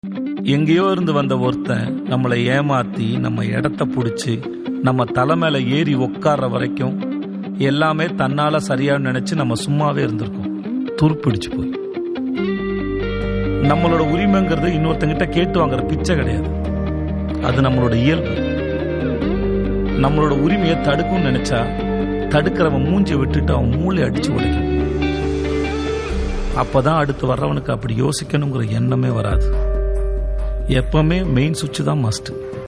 எங்கேயோ இருந்து வந்த ஒருத்தன் நம்மளை ஏமாத்தி நம்ம இடத்த பிடிச்சி நம்ம தலை மேல ஏறி உட்கார்ற வரைக்கும் எல்லாமே தன்னால சரியான்னு நினைச்சு நம்ம சும்மாவே இருந்திருக்கோம் துருப்பிடிச்சு போய் நம்மளோட உரிமைங்கிறது இன்னொருத்தங்கிட்ட கேட்டு வாங்குற பிச்சை கிடையாது அது நம்மளோட இயல்பு நம்மளோட உரிமையை தடுக்கும்னு நினைச்சா தடுக்கிறவன் மூஞ்சி விட்டுட்டு அவன் மூளை அடிச்சு உடைக்கும் அப்பதான் அடுத்து வர்றவனுக்கு அப்படி யோசிக்கணுங்கிற எண்ணமே வராது எப்பவுமே மெயின் சுவிட்ச் தான் மஸ்ட்